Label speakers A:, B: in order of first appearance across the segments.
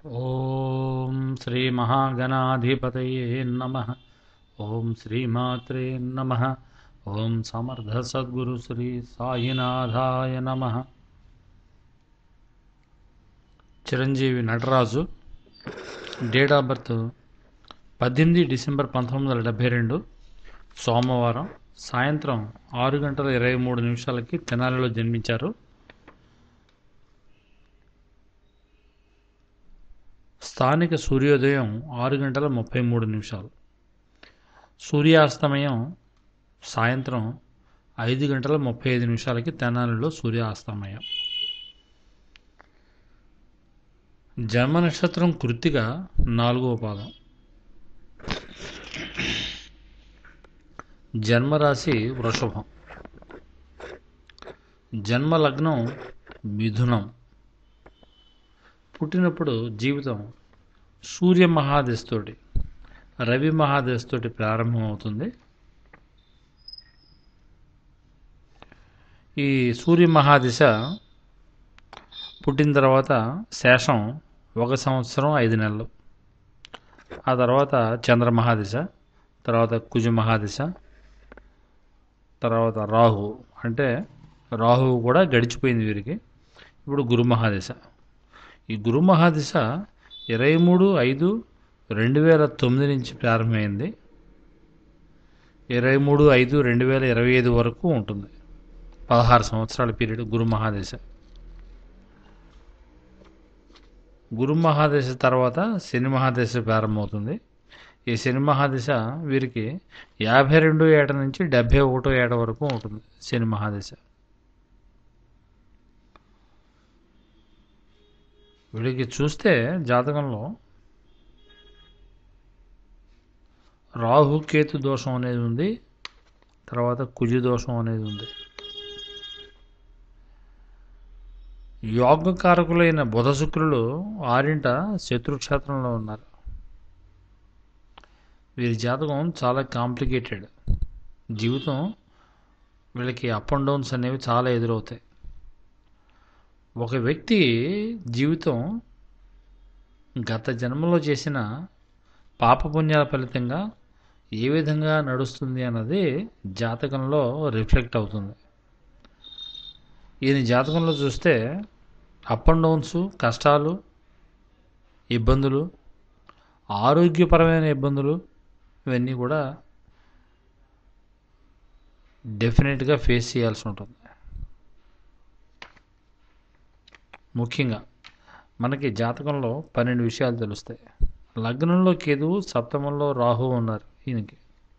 A: ఓం శ్రీ మహాగణాధిపతయే నమ ఓం శ్రీమాత్రే నమ ఓం సమర్థ సద్గురు శ్రీ సాయినాథాయ నమ Chiranjeevi Nataraju date of birth పద్దెనిమిది డిసెంబర్ పంతొమ్మిది వందల డెబ్భై రెండు సోమవారం సాయంత్రం ఆరు గంటల ఇరవై మూడు నిమిషాలకి తెనాలిలో జన్మించారు స్థానిక సూర్యోదయం ఆరు గంటల ముప్పై మూడు నిమిషాలు సూర్యాస్తమయం సాయంత్రం ఐదు గంటల ముప్పై ఐదు నిమిషాలకి తెనాలిలో సూర్యాస్తమయం జన్మ నక్షత్రం కృత్తిక నాలుగవ పాదం జన్మరాశి వృషభం జన్మ లగ్నం మిథునం పుట్టినప్పుడు జీవితం సూర్య మహాదశతోటి రవి మహాదశతోటి ప్రారంభమవుతుంది ఈ సూర్య మహాదిశ పుట్టిన తర్వాత శేషం ఒక సంవత్సరం ఐదు నెలలు ఆ తర్వాత చంద్ర మహాదిశ తర్వాత కుజ మహాదిశ తర్వాత రాహు అంటే రాహువు కూడా గడిచిపోయింది వీరికి ఇప్పుడు గురు మహాదిశ ఈ గురు మహాదిశ ఇరవై మూడు ఐదు రెండు వేల తొమ్మిది నుంచి ప్రారంభమైంది ఇరవై మూడు ఐదు రెండు వేల ఇరవై ఐదు వరకు ఉంటుంది పదహారు సంవత్సరాల పీరియడ్ గురు మహాదశ గురు మహాదశ తర్వాత శని మహాదశ ప్రారంభమవుతుంది ఈ శని మహాదశ వీరికి యాభై రెండు ఏట నుంచి డెబ్భై ఒకటో ఏట వరకు ఉంటుంది శని మహాదశ వీడికి చూస్తే జాతకంలో రాహు కేతు దోషం అనేది ఉంది తర్వాత కుజి దోషం అనేది ఉంది యోగకారకులైన బుధ శుక్రులు ఆరింట శత్రుక్షేత్రంలో ఉన్నారు వీరి జాతకం చాలా కాంప్లికేటెడ్ జీవితం వీళ్ళకి అప్ అండ్ డౌన్స్ అనేవి చాలా ఎదురవుతాయి ఒక వ్యక్తి జీవితం గత జన్మలో చేసిన పాపపుణ్యాల ఫలితంగా ఏ విధంగా నడుస్తుంది అన్నది జాతకంలో రిఫ్లెక్ట్ అవుతుంది ఈయన జాతకంలో చూస్తే అప్ అండ్ డౌన్స్ కష్టాలు ఇబ్బందులు ఆరోగ్యపరమైన ఇబ్బందులు ఇవన్నీ కూడా డెఫినెట్గా ఫేస్ చేయాల్సి ఉంటుంది ముఖ్యంగా మనకి జాతకంలో పన్నెండు విషయాలు తెలుస్తాయి లగ్నంలో కేతువు సప్తమంలో రాహు ఉన్నారు ఈయనకి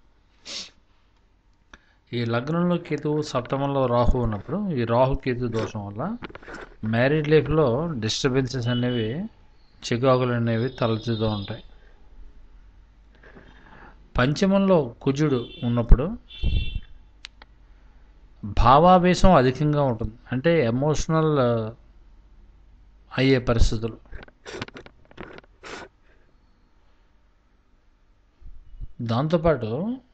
A: ఈ లగ్నంలో కేతువు సప్తమంలో రాహు ఉన్నప్పుడు ఈ రాహు కేతు దోషం వల్ల మ్యారీడ్ లైఫ్లో డిస్టర్బెన్సెస్ అనేవి చికాకులు అనేవి తలెత్తుతూ ఉంటాయి పంచమంలో కుజుడు ఉన్నప్పుడు భావావేశం అధికంగా ఉంటుంది అంటే ఎమోషనల్ అయ్యే పరిస్థితులు దాంతోపాటు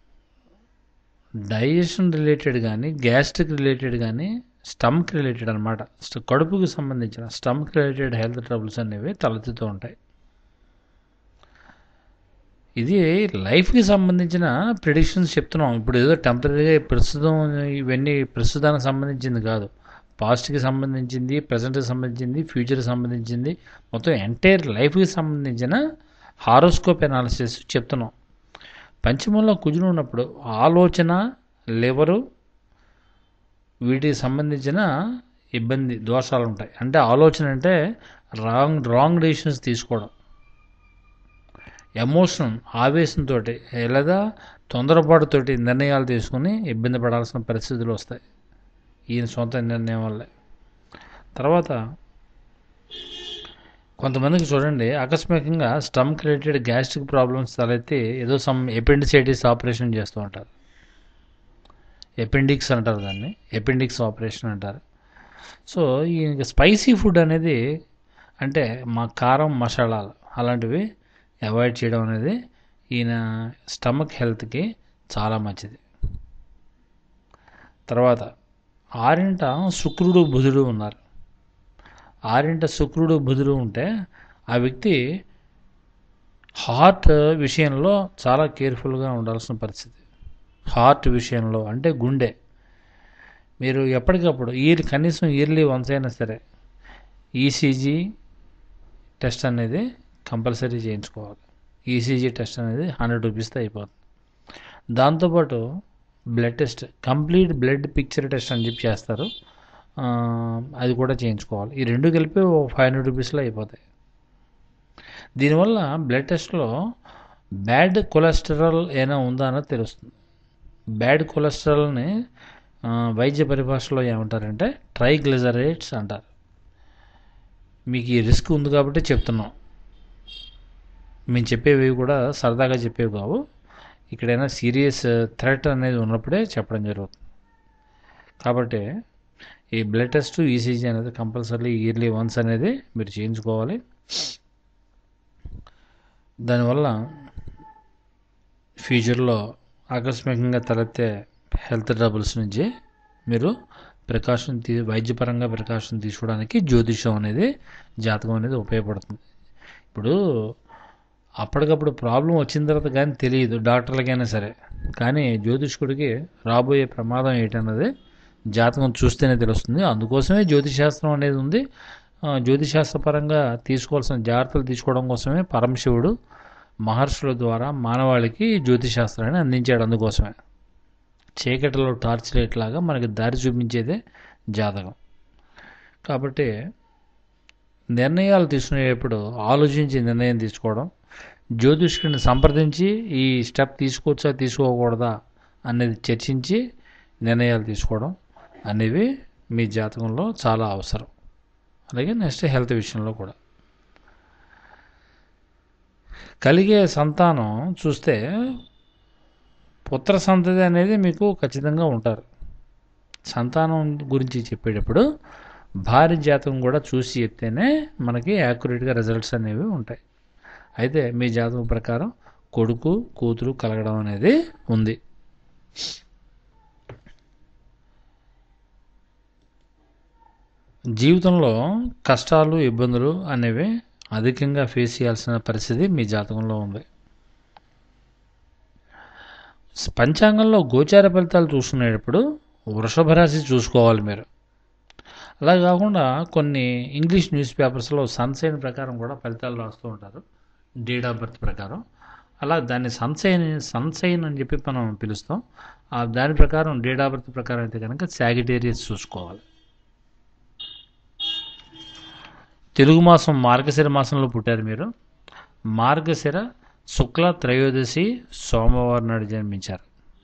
A: డైజెషన్ రిలేటెడ్ కానీ గ్యాస్ట్రిక్ రిలేటెడ్ కానీ స్టమక్ రిలేటెడ్ అనమాట కడుపుకి సంబంధించిన స్టమక్ రిలేటెడ్ హెల్త్ ట్రబుల్స్ అనేవి తలెత్తుతూ ఉంటాయి ఇది లైఫ్కి సంబంధించిన ప్రిడిక్షన్స్ చెప్తున్నాం ఇప్పుడు ఏదో టెంపరీగా ప్రస్తుతం ఇవన్నీ ప్రస్తుతానికి సంబంధించింది కాదు పాస్ట్కి సంబంధించింది ప్రజెంట్కి సంబంధించింది ఫ్యూచర్కి సంబంధించింది మొత్తం ఎంటైర్ లైఫ్కి సంబంధించిన హారోస్కోప్ అనాలిసిస్ చెప్తున్నాం పంచమంలో కుజులు ఉన్నప్పుడు ఆలోచన లివరు వీటికి సంబంధించిన ఇబ్బంది దోషాలు ఉంటాయి అంటే ఆలోచన అంటే రాంగ్ రాంగ్ డెసిషన్స్ తీసుకోవడం ఎమోషన్ ఆవేశంతో లేదా తొందరపాటుతోటి నిర్ణయాలు తీసుకుని ఇబ్బంది పడాల్సిన పరిస్థితులు వస్తాయి ఈయన సొంత నిర్ణయం వల్లే తర్వాత కొంతమందికి చూడండి ఆకస్మికంగా స్టమక్ రిలేటెడ్ గ్యాస్ట్రిక్ ప్రాబ్లమ్స్ తలెత్తి ఏదో సమ్ ఎపెండిసైటిస్ ఆపరేషన్ చేస్తూ ఉంటారు ఎపెండిక్స్ అంటారు దాన్ని ఎపెండిక్స్ ఆపరేషన్ అంటారు సో ఈ స్పైసీ ఫుడ్ అనేది అంటే మా కారం మసాలాలు అలాంటివి అవాయిడ్ చేయడం అనేది ఈయన స్టమక్ హెల్త్కి చాలా మంచిది తర్వాత ఆరింట శుక్రుడు బుధుడు ఉన్నారు ఆరింట శుక్రుడు బుధుడు ఉంటే ఆ వ్యక్తి హార్ట్ విషయంలో చాలా కేర్ఫుల్గా ఉండాల్సిన పరిస్థితి హార్ట్ విషయంలో అంటే గుండె మీరు ఎప్పటికప్పుడు ఇయర్ కనీసం ఇయర్లీ వన్స్ అయినా సరే ఈసీజీ టెస్ట్ అనేది కంపల్సరీ చేయించుకోవాలి ఈసీజీ టెస్ట్ అనేది హండ్రెడ్ రూపీస్తో అయిపోతుంది దాంతోపాటు blood test complete blood picture test అని చెప్పి చేస్తారు ఆ, అది కూడా చేయించుకోవాలి ఈ రెండు కలిపి ఓ ఫైవ్ హండ్రెడ్ రూపీస్లో అయిపోతాయి దీనివల్ల బ్లడ్ టెస్ట్లో బ్యాడ్ కొలెస్టరాల్ ఏమైనా ఉందా అన్నది తెలుస్తుంది బ్యాడ్ కొలెస్ట్రాల్ని ఆ, వైద్య పరిభాషలో ఏమంటారంటే ట్రైగ్లిజరేట్స్ అంటారు మీకు ఈ రిస్క్ ఉంది కాబట్టి చెప్తున్నాం మేము చెప్పేవి కూడా సరదాగా చెప్పేవి కావు ఇక్కడైనా సీరియస్ థ్రెట్ అనేది ఉన్నప్పుడే చెప్పడం జరుగుతుంది కాబట్టి ఈ బ్లడ్ టెస్ట్ ఈసీజీ అనేది కంపల్సరీ ఇయర్లీ వన్స్ అనేది మీరు చేయించుకోవాలి దానివల్ల ఫ్యూచర్లో ఆకస్మికంగా తలెత్తే హెల్త్ ట్రబుల్స్ నుంచి మీరు ప్రికాషన్ తీ వైద్యపరంగా ప్రికాషన్ తీసుకోవడానికి జ్యోతిషం అనేది జాతకం అనేది ఉపయోగపడుతుంది ఇప్పుడు అప్పటికప్పుడు ప్రాబ్లం వచ్చిన తర్వాత కానీ తెలియదు డాక్టర్లకైనా సరే కానీ జ్యోతిష్కుడికి రాబోయే ప్రమాదం ఏంటన్నది జాతకం చూస్తేనే తెలుస్తుంది అందుకోసమే జ్యోతిశాస్త్రం అనేది ఉంది ఆ, జ్యోతిశాస్త్రపరంగా తీసుకోవాల్సిన జాగ్రత్తలు తీసుకోవడం కోసమే పరమశివుడు మహర్షుల ద్వారా మానవాళికి జ్యోతిశాస్త్రాన్ని అందించాడు అందుకోసమే చీకటిలో టార్చ్ లైట్ లాగా మనకి దారి చూపించేదే జాతకం కాబట్టి నిర్ణయాలు తీసుకునేటప్పుడు ఆలోచించి నిర్ణయం తీసుకోవడం జ్యోతిష్కుడిని సంప్రదించి ఈ స్టెప్ తీసుకోవచ్చా తీసుకోకూడదా అనేది చర్చించి నిర్ణయాలు తీసుకోవడం అనేవి మీ జాతకంలో చాలా అవసరం అలాగే నెక్స్ట్ హెల్త్ విషయంలో కూడా కలిగే సంతానం చూస్తే పుత్ర సంతతి అనేది మీకు ఖచ్చితంగా ఉంటారు సంతానం గురించి చెప్పేటప్పుడు భార్య జాతకం కూడా చూసి చెప్తేనే మనకి యాక్యురేట్గా రిజల్ట్స్ అనేవి ఉంటాయి అయితే మీ జాతకం ప్రకారం కొడుకు కూతురు కలగడం అనేది ఉంది జీవితంలో కష్టాలు ఇబ్బందులు అనేవి అధికంగా ఫేస్ చేయాల్సిన పరిస్థితి మీ జాతకంలో ఉంది పంచాంగంలో గోచార ఫలితాలు చూసుకునేటప్పుడు వృషభ రాశి చూసుకోవాలి మీరు అలా కాకుండా కొన్ని ఇంగ్లీష్ న్యూస్ పేపర్స్లో సన్సైన్ ప్రకారం కూడా ఫలితాలు రాస్తూ ఉంటారు డేట్ ఆఫ్ బర్త్ ప్రకారం అలా దాన్ని సన్సైన్ సన్సైన్ అని చెప్పి మనం పిలుస్తాం ఆ దాని ప్రకారం డేట్ ఆఫ్ బర్త్ ప్రకారం అయితే కనుక సాగిటేరియస్ చూసుకోవాలి తెలుగు మాసం మార్గశిర మాసంలో పుట్టారు మీరు మార్గశిర శుక్ల త్రయోదశి సోమవారం నాడు జన్మించారు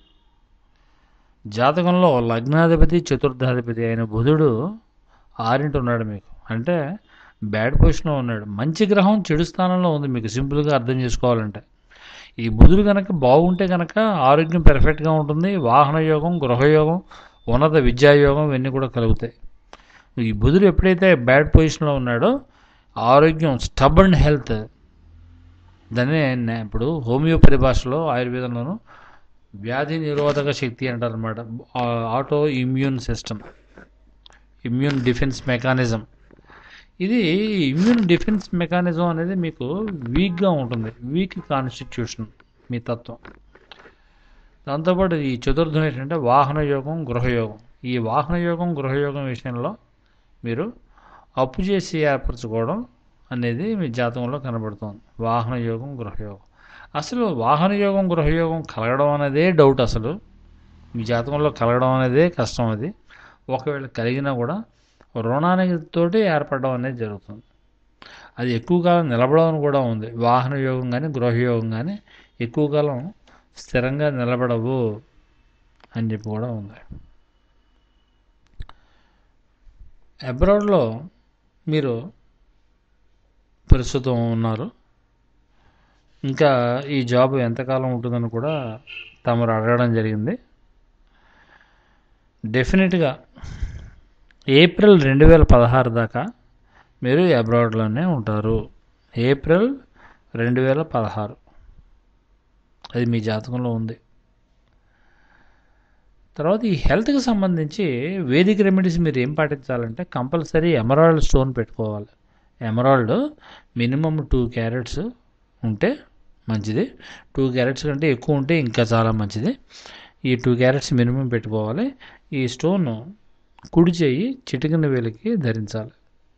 A: జాతకంలో లగ్నాధిపతి చతుర్థాధిపతి అయిన బుధుడు ఆరింటి ఉన్నాడు మీకు అంటే బ్యాడ్ పొజిషన్లో ఉన్నాడు మంచి గ్రహం చెడు స్థానంలో ఉంది మీకు సింపుల్గా అర్థం చేసుకోవాలంటే ఈ బుధుడు కనుక బాగుంటే కనుక ఆరోగ్యం పెర్ఫెక్ట్గా ఉంటుంది వాహన యోగం గృహయోగం ఉన్నత విద్యాయోగం ఇవన్నీ కూడా కలుగుతాయి ఈ బుధుడు ఎప్పుడైతే బ్యాడ్ పొజిషన్లో ఉన్నాడో ఆరోగ్యం స్టబర్న్ హెల్త్ దాన్ని నే- ఇప్పుడు హోమియో పరిభాషలో ఆయుర్వేదంలోను వ్యాధి నిరోధక శక్తి అంటారు అనమాట auto immune system immune defence mechanism ఇది ఇమ్యూన్ డిఫెన్స్ మెకానిజం అనేది మీకు వీక్గా ఉంటుంది వీక్ కాన్స్టిట్యూషన్ మీ తత్వం దాంతోపాటు ఈ చతుర్థం ఏంటంటే వాహన యోగం గృహయోగం ఈ వాహన యోగం గృహయోగం విషయంలో మీరు అప్పు చేసి ఏర్పరచుకోవడం అనేది మీ జాతకంలో కనబడుతుంది వాహన యోగం గృహయోగం అసలు వాహన యోగం గృహయోగం కలగడం అనేదే డౌట్ అసలు మీ జాతకంలో కలగడం అనేదే కష్టం అది ఒకవేళ కలిగినా కూడా రుణానికి తోటి ఏర్పడడం అనేది జరుగుతుంది అది ఎక్కువ కాలం నిలబడడం కూడా ఉంది వాహన యోగం కానీ గృహయోగం కానీ ఎక్కువ కాలం స్థిరంగా నిలబడవు అని చెప్పి కూడా ఉంది అబ్రాడ్లో మీరు ప్రస్తుతం ఉన్నారు ఇంకా ఈ జాబ్ ఎంతకాలం ఉంటుందని కూడా తమరు అడగడం జరిగింది డెఫినెట్గా ఏప్రిల్ రెండు వేల పదహారు దాకా మీరు అబ్రాడ్లోనే ఉంటారు ఏప్రిల్ రెండు వేల పదహారు అది మీ జాతకంలో ఉంది తర్వాత ఈ హెల్త్కి సంబంధించి వేదిక రెమెడీస్ మీరు ఏం పాటించాలంటే కంపల్సరీ ఎమరాల్డ్ స్టోన్ పెట్టుకోవాలి ఎమరాల్డ్ మినిమం టూ క్యారెట్స్ ఉంటే మంచిది టూ క్యారెట్స్ కంటే ఎక్కువ ఉంటే ఇంకా చాలా మంచిది ఈ టూ క్యారెట్స్ మినిమం పెట్టుకోవాలి ఈ స్టోన్ కుడి చేయి చిటికిన వేలికి ధరించాలి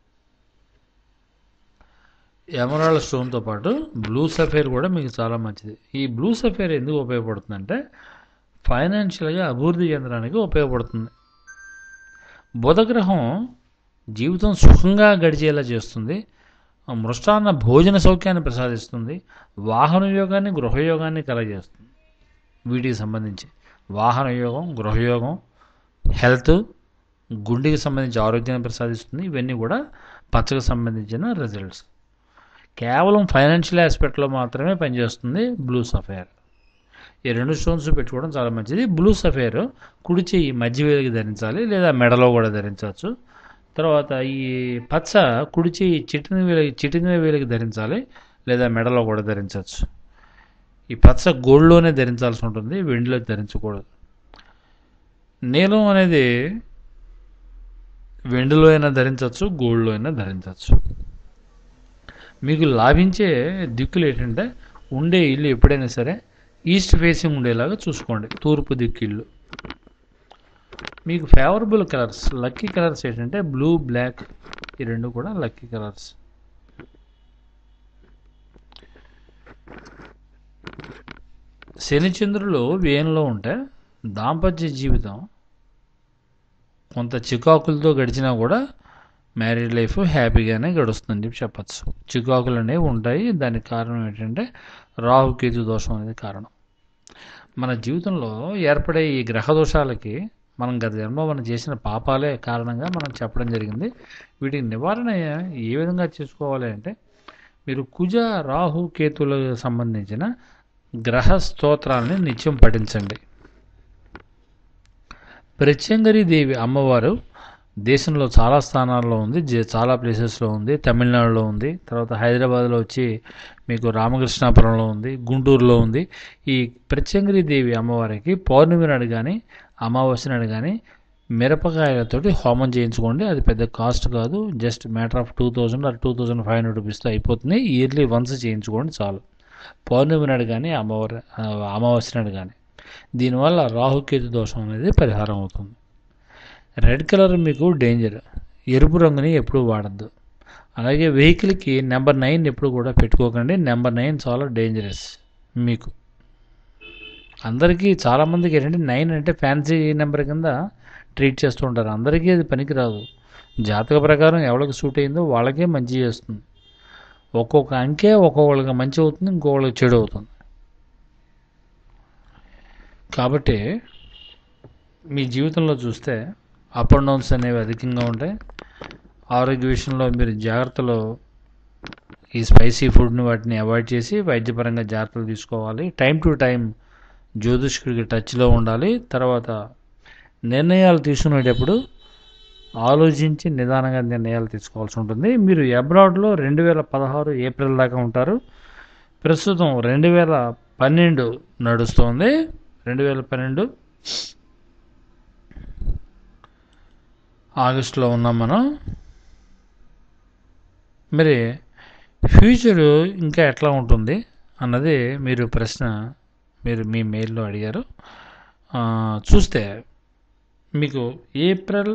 A: ఎమరాల్డ్ స్టోన్తో పాటు బ్లూ సఫేర్ కూడా మీకు చాలా మంచిది ఈ బ్లూ సఫేర్ ఎందుకు ఉపయోగపడుతుందంటే ఫైనాన్షియల్గా అభివృద్ధి చెందడానికి ఉపయోగపడుతుంది బుధగ్రహం జీవితం సుఖంగా గడిచేలా చేస్తుంది మృష్టాన్న భోజన సౌఖ్యాన్ని ప్రసాదిస్తుంది వాహన యోగాన్ని గృహయోగాన్ని కలగజేస్తుంది వీటికి సంబంధించి వాహన యోగం గృహయోగం హెల్త్ గుండెకి సంబంధించి ఆరోగ్యాన్ని ప్రసాదిస్తుంది ఇవన్నీ కూడా పచ్చకు సంబంధించిన రిజల్ట్స్ కేవలం ఫైనాన్షియల్ ఆస్పెక్ట్లో మాత్రమే పనిచేస్తుంది బ్లూ సఫేర్ ఈ రెండు స్టోన్స్ పెట్టుకోవడం చాలా మంచిది బ్లూ సఫేర్ కుడి చెయ్యి మధ్య వేలికి ధరించాలి లేదా మెడలో కూడా ధరించవచ్చు తర్వాత ఈ పచ్చ కుడి చెయ్యి చిటిన వేలికి చిటిన వేలికి ధరించాలి లేదా మెడలో కూడా ధరించవచ్చు ఈ పచ్చ గోల్డ్లోనే ధరించాల్సి ఉంటుంది వెండిలో ధరించకూడదు నీలం అనేది వెండిలో అయినా ధరించవచ్చు గోల్డ్లో అయినా ధరించవచ్చు మీకు లాభించే దిక్కులు ఏంటంటే ఉండే ఇల్లు ఎప్పుడైనా సరే ఈస్ట్ ఫేసింగ్ ఉండేలాగా చూసుకోండి తూర్పు దిక్కు ఇల్లు మీకు ఫేవరబుల్ కలర్స్ లక్కీ కలర్స్ ఏంటంటే బ్లూ బ్లాక్ ఈ రెండు కూడా లక్కీ కలర్స్ శనిచంద్రులు వ్యయంలో ఉంటే దాంపత్య జీవితం కొంత చికాకులతో గడిచినా కూడా మ్యారీడ్ లైఫ్ హ్యాపీగానే గడుస్తుందని చెప్పి చెప్పచ్చు చికాకులు అనేవి ఉంటాయి దానికి కారణం ఏంటంటే రాహుకేతు దోషం అనేది కారణం మన జీవితంలో ఏర్పడే ఈ గ్రహ దోషాలకి మనం గత జన్మ మనం చేసిన పాపాలే కారణంగా మనం చెప్పడం జరిగింది వీటికి నివారణ ఏ విధంగా చేసుకోవాలి అంటే మీరు కుజ రాహు కేతులకు సంబంధించిన గ్రహ స్తోత్రాలని నిత్యం పఠించండి ప్రత్యంగరి దేవి అమ్మవారు దేశంలో చాలా స్థానాల్లో ఉంది జే- చాలా ప్లేసెస్లో ఉంది తమిళనాడులో ఉంది తర్వాత హైదరాబాద్లో వచ్చి మీకు రామకృష్ణాపురంలో ఉంది గుంటూరులో ఉంది ఈ ప్రత్యంగిరి దేవి అమ్మవారికి పౌర్ణమి నాడు కానీ అమావాస్య నాడు కానీ మిరపకాయలతోటి హోమం చేయించుకోండి అది పెద్ద కాస్ట్ కాదు just matter of two thousand or two thousand five hundred రూపీస్తో అయిపోతుంది ఇయర్లీ వన్స్ చేయించుకోండి చాలు పౌర్ణమి నాడు కానీ అమ్మవారి ఆ, అమావాస్య నాడు కానీ దీనివల్ల రాహుకేతు దోషం అనేది పరిహారం అవుతుంది రెడ్ కలర్ మీకు డేంజర్ ఎరుపు రంగుని ఎప్పుడు వాడద్దు అలాగే వెహికల్కి నెంబర్ నైన్ ఎప్పుడు కూడా పెట్టుకోకండి నెంబర్ నైన్ చాలా డేంజరస్ మీకు అందరికీ చాలామందికి ఏంటంటే నైన్ అంటే ఫ్యాన్సీ నెంబర్ కింద ట్రీట్ చేస్తూ ఉంటారు అందరికీ అది పనికిరాదు జాతక ప్రకారం ఎవరికి సూట్ అయిందో వాళ్ళకే మంచి చేస్తుంది ఒక్కొక్క అంకే ఒక్కొక్కళ్ళకి మంచి అవుతుంది ఇంకొకళ్ళకి చెడు అవుతుంది కాబట్టి మీ జీవితంలో చూస్తే అప్ అండ్ డౌన్స్ అనేవి అధికంగా ఉంటాయి ఆరోగ్య విషయంలో మీరు జాగ్రత్తలు ఈ స్పైసీ ఫుడ్ని వాటిని అవాయిడ్ చేసి వైద్యపరంగా జాగ్రత్తలు తీసుకోవాలి టైం టు టైం జ్యోతిష్కుడికి టచ్లో ఉండాలి తర్వాత నిర్ణయాలు తీసుకునేటప్పుడు ఆలోచించి నిదానంగా నిర్ణయాలు తీసుకోవాల్సి ఉంటుంది మీరు అబ్రాడ్లో రెండు వేల పదహారు ఏప్రిల్ దాకా ఉంటారు ప్రస్తుతం రెండు వేల పన్నెండు నడుస్తోంది రెండు వేల పన్నెండు ఆగస్టులో ఉన్నాం మనం మరి ఫ్యూచరు ఇంకా ఎట్లా ఉంటుంది అన్నది మీరు ప్రశ్న మీరు మీ మెయిల్లో అడిగారు ఆ, చూస్తే మీకు ఏప్రిల్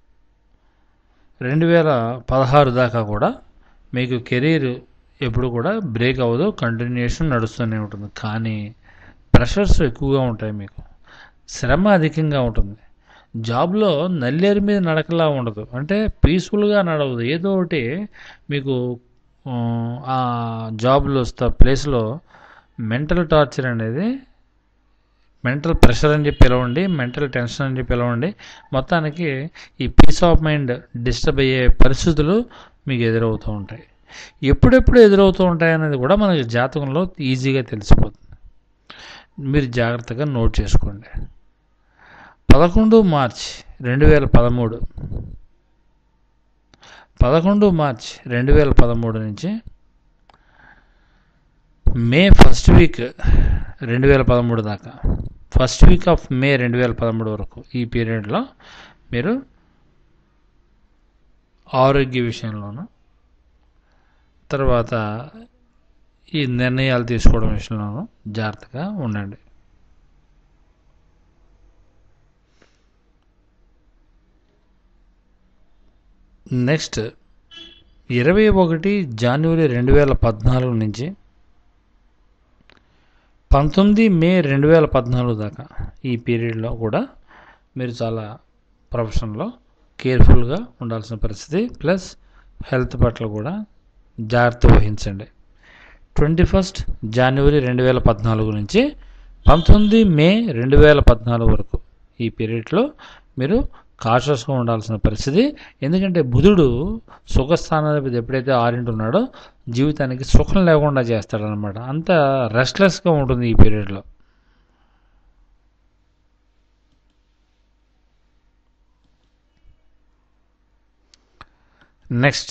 A: రెండు వేల పదహారు దాకా కూడా మీకు కెరీర్ ఎప్పుడు కూడా బ్రేక్ అవ్వదు కంటిన్యూషన్ నడుస్తూనే ఉంటుంది కానీ ప్రెషర్స్ ఎక్కువగా ఉంటాయి మీకు శ్రమ అధికంగా ఉంటుంది జాబ్లో నల్లేరు మీద నడకలా ఉండదు అంటే పీస్ఫుల్గా నడవదు ఏదో ఒకటి మీకు ఆ, ఆ జాబ్లో ప్లేస్లో మెంటల్ టార్చర్ అనేది మెంటల్ ప్రెషర్ అని చెప్పి పిలవండి మెంటల్ టెన్షన్ అని చెప్పి పిలవండి మొత్తానికి ఈ పీస్ ఆఫ్ మైండ్ డిస్టర్బ్ అయ్యే పరిస్థితులు మీకు ఎదురవుతూ ఉంటాయి ఎప్పుడెప్పుడు ఎదురవుతూ ఉంటాయి అనేది కూడా మనకి జాతకంలో ఈజీగా తెలిసిపోతుంది మీరు జాగ్రత్తగా నోట్ చేసుకోండి పదకొండు మార్చ్ రెండు వేల పదమూడు పదకొండు మార్చ్ రెండు వేల పదమూడు నుంచి మే ఫస్ట్ వీక్ రెండు వేల పదమూడు దాకా ఫస్ట్ వీక్ ఆఫ్ మే రెండు వేల పదమూడు వరకు ఈ పీరియడ్లో మీరు ఆరోగ్య విషయంలోనూ తర్వాత ఈ నిర్ణయాలు తీసుకోవడం విషయంలో జాగ్రత్తగా ఉండండి నెక్స్ట్ ఇరవై ఒకటి జనవరి రెండు వేల పద్నాలుగు నుంచి పంతొమ్మిది మే రెండు వేల పద్నాలుగు దాకా ఈ పీరియడ్లో కూడా మీరు చాలా ప్రొఫెషన్లో కేర్ఫుల్గా ఉండాల్సిన పరిస్థితి ప్లస్ హెల్త్ పట్ల కూడా జాగ్రత్త వహించండి ట్వంటీ ఫస్ట్ జనవరి రెండు వేల పద్నాలుగు నుంచి పంతొమ్మిది మే రెండు వేల పద్నాలుగు వరకు ఈ పీరియడ్లో మీరు కాషస్గా ఉండాల్సిన పరిస్థితి ఎందుకంటే బుధుడు సుఖస్థానాధిపతి ఎప్పుడైతే ఆరింటి ఉన్నాడో జీవితానికి సుఖం లేకుండా చేస్తాడనమాట అంత రెస్ట్లెస్గా ఉంటుంది ఈ పీరియడ్లో నెక్స్ట్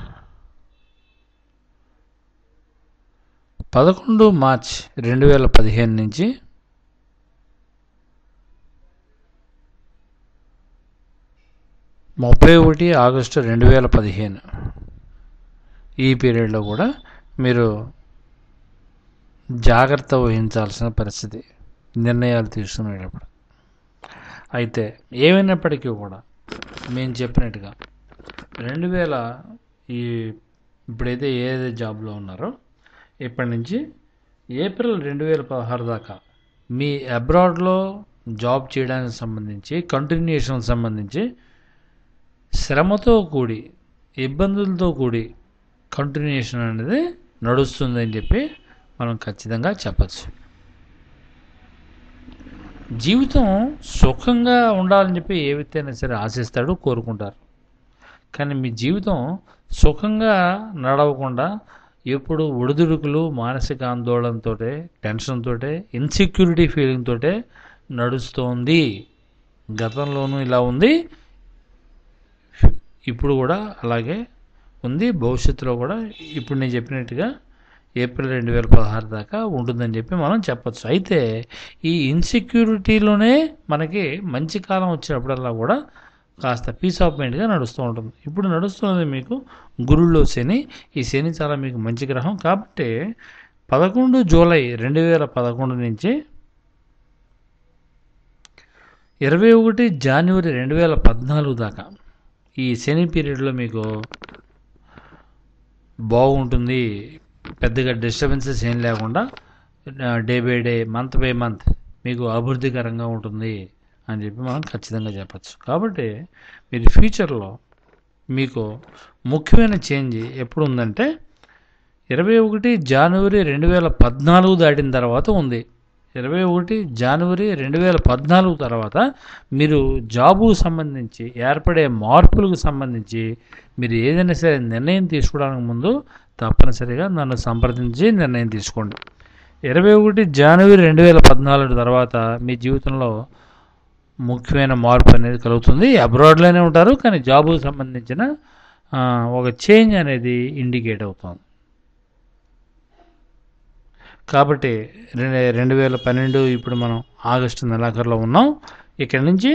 A: పదకొండు మార్చ్ రెండు వేల పదిహేను నుంచి ముప్పై ఒకటి ఆగస్టు రెండు వేల పదిహేను ఈ పీరియడ్లో కూడా మీరు జాగ్రత్త వహించాల్సిన పరిస్థితి నిర్ణయాలు తీసుకునేటప్పుడు అయితే ఏమైనప్పటికీ కూడా మేము చెప్పినట్టుగా రెండు వేల ఈ ఇప్పుడైతే ఏదైతే జాబ్లో ఉన్నారో ఇప్పటి నుంచి ఏప్రిల్ రెండు వేల పదహారు దాకా మీ అబ్రాడ్లో జాబ్ చేయడానికి సంబంధించి కంటిన్యూషన్ సంబంధించి శ్రమతో కూడి ఇబ్బందులతో కూడి కంటిన్యూషన్ అనేది నడుస్తుందని చెప్పి మనం ఖచ్చితంగా చెప్పచ్చు జీవితం సుఖంగా ఉండాలని చెప్పి ఏ వ్యక్తి అయినా సరే ఆశిస్తాడు కోరుకుంటారు కానీ మీ జీవితం సుఖంగా నడవకుండా ఎప్పుడు ఒడిదుడుకులు మానసిక ఆందోళనతో టెన్షన్తో ఇన్సెక్యూరిటీ ఫీలింగ్ తోటే నడుస్తోంది గతంలోనూ ఇలా ఉంది ఇప్పుడు కూడా అలాగే ఉంది భవిష్యత్తులో కూడా ఇప్పుడు నేను చెప్పినట్టుగా ఏప్రిల్ రెండు వేల పదహారు దాకా ఉంటుందని చెప్పి మనం చెప్పచ్చు అయితే ఈ ఇన్సెక్యూరిటీలోనే మనకి మంచి కాలం వచ్చినప్పుడల్లా కూడా కాస్త పీస్ ఆఫ్ మైండ్గా నడుస్తూ ఉంటుంది ఇప్పుడు నడుస్తున్నది మీకు గురుల్లో శని ఈ శని చాలా మీకు మంచి గ్రహం కాబట్టి పదకొండు జూలై రెండు వేల పదకొండు నుంచి ఇరవై ఒకటి జనవరి రెండు వేల పద్నాలుగు దాకా ఈ శని పీరియడ్లో మీకు బాగుంటుంది పెద్దగా డిస్టర్బెన్సెస్ ఏం లేకుండా day by day month by month మీకు అభివృద్ధికరంగా ఉంటుంది అని చెప్పి మనం ఖచ్చితంగా చెప్పచ్చు కాబట్టి మీరు ఫ్యూచర్లో మీకు ముఖ్యమైన చేంజ్ ఎప్పుడు ఉందంటే ఇరవై ఒకటి జనవరి రెండు వేల పద్నాలుగు దాటిన తర్వాత ఉంది ఇరవై ఒకటి జనవరి రెండు వేల పద్నాలుగు తర్వాత మీరు జాబుకు సంబంధించి ఏర్పడే మార్పులకు సంబంధించి మీరు ఏదైనా సరే నిర్ణయం తీసుకోవడానికి ముందు తప్పనిసరిగా నన్ను సంప్రదించి నిర్ణయం తీసుకోండి ఇరవై ఒకటి జనవరి రెండు వేల పద్నాలుగు తర్వాత మీ జీవితంలో ముఖ్యమైన మార్పు అనేది కలుగుతుంది అబ్రాడ్లోనే ఉంటారు కానీ జాబుకు సంబంధించిన ఆ, ఒక చేంజ్ అనేది ఇండికేట్ అవుతుంది కాబట్టి రెండు రెండు వేల పన్నెండు ఇప్పుడు మనం ఆగస్టు నెలాఖరులో ఉన్నాం ఇక్కడ నుంచి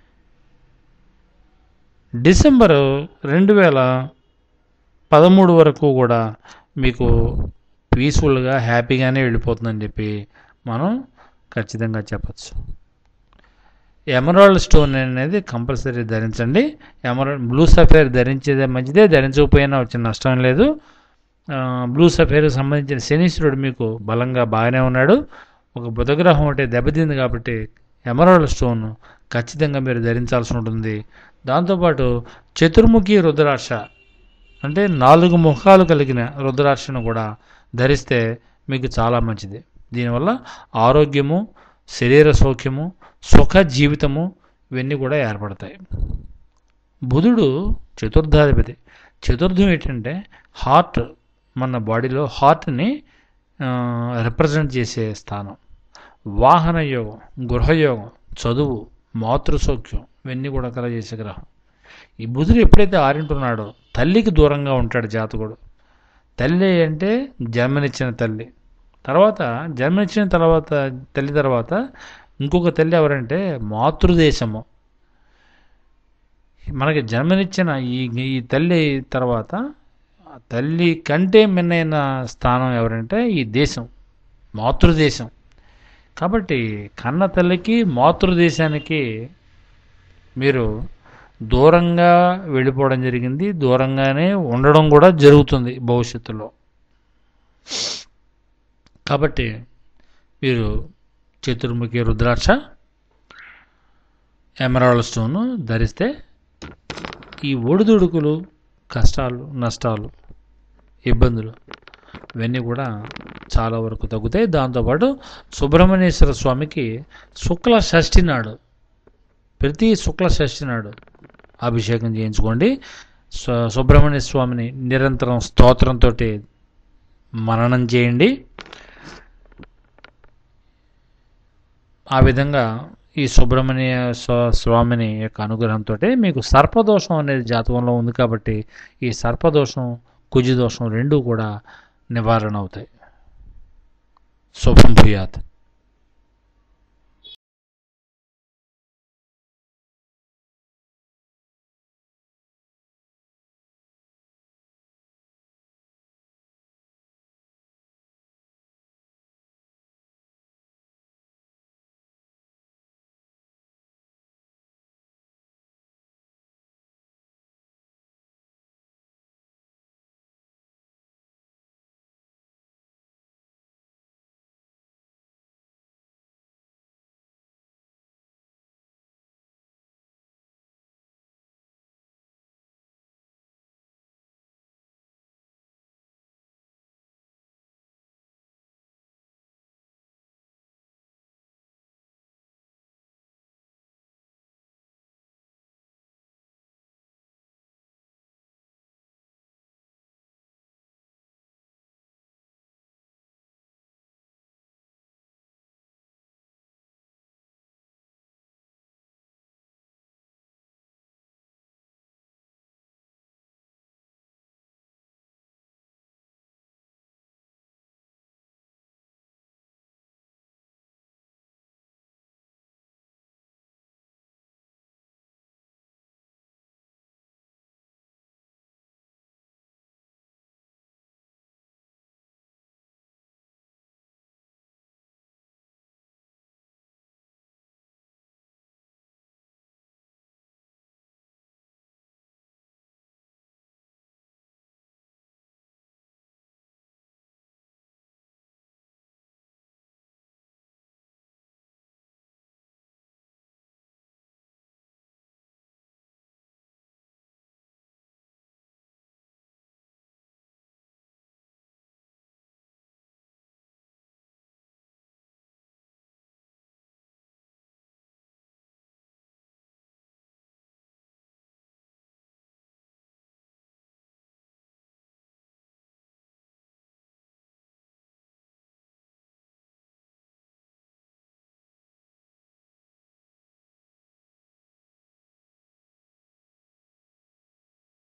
A: డిసెంబర్ రెండు వేల పదమూడు వరకు కూడా మీకు పీస్ఫుల్గా హ్యాపీగానే వెళ్ళిపోతుందని చెప్పి మనం ఖచ్చితంగా చెప్పచ్చు ఎమరాల్డ్ స్టోన్ అనేది కంపల్సరీ ధరించండి ఎమరాల్డ్ బ్లూ సఫేర్ ధరించేదే మంచిదే ధరించకపోయినా వచ్చిన నష్టం లేదు ఆ, బ్లూ సఫేర్కి సంబంధించిన శనీశ్వరుడు మీకు బలంగా బాగానే ఉన్నాడు ఒక బుధగ్రహం ఒకటి దెబ్బతింది కాబట్టి ఎమరాల్డ్ స్టోన్ ఖచ్చితంగా మీరు ధరించాల్సి ఉంటుంది దాంతోపాటు చతుర్ముఖి రుద్రాక్ష అంటే నాలుగు ముఖాలు కలిగిన రుద్రాక్షను కూడా ధరిస్తే మీకు చాలా మంచిది దీనివల్ల ఆరోగ్యము శరీర సౌఖ్యము సుఖ జీవితము ఇవన్నీ కూడా ఏర్పడతాయి బుధుడు చతుర్థాధిపతి చతుర్థం ఏంటంటే హార్ట్ మన బాడీలో హార్ట్ని రిప్రజెంట్ చేసే స్థానం వాహన యోగం గృహయోగం చదువు మాతృసౌఖ్యం ఇవన్నీ కూడా కలగజేసే గ్రహం ఈ బుధుడు ఎప్పుడైతే ఆరింటున్నాడో తల్లికి దూరంగా ఉంటాడు జాతకుడు తల్లి అంటే జన్మనిచ్చిన తల్లి తర్వాత జన్మనిచ్చిన తర్వాత తల్లి తర్వాత ఇంకొక తల్లి ఎవరంటే మాతృదేశము మనకి జన్మనిచ్చిన ఈ ఈ తల్లి తర్వాత తల్లి కంటే మిన్నైన స్థానం ఎవరంటే ఈ దేశం మాతృదేశం కాబట్టి కన్న తల్లికి మాతృదేశానికి మీరు దూరంగా వెళ్ళిపోవడం జరిగింది దూరంగానే ఉండడం కూడా జరుగుతుంది భవిష్యత్తులో కాబట్టి మీరు చతుర్ముఖి రుద్రాక్ష ఎమరాల్డ్ స్టోన్ ధరిస్తే ఈ ఒడిదుడుకులు కష్టాలు నష్టాలు ఇబ్బందులు ఇవన్నీ కూడా చాలా వరకు తగ్గుతాయి దాంతోపాటు సుబ్రహ్మణ్యేశ్వర స్వామికి శుక్ల షష్ఠి నాడు ప్రతి శుక్ల షష్ఠి నాడు అభిషేకం చేయించుకోండి సు- సుబ్రహ్మణ్య స్వామిని నిరంతరం స్తోత్రంతో మననం చేయండి ఆ విధంగా ఈ సుబ్రహ్మణ్య స్వ- స్వామిని యొక్క అనుగ్రహంతో మీకు సర్పదోషం అనేది జాతకంలో ఉంది కాబట్టి ఈ సర్పదోషం కుజదోషం రెండూ కూడా నివారణ అవుతాయి శుభం భూయాత్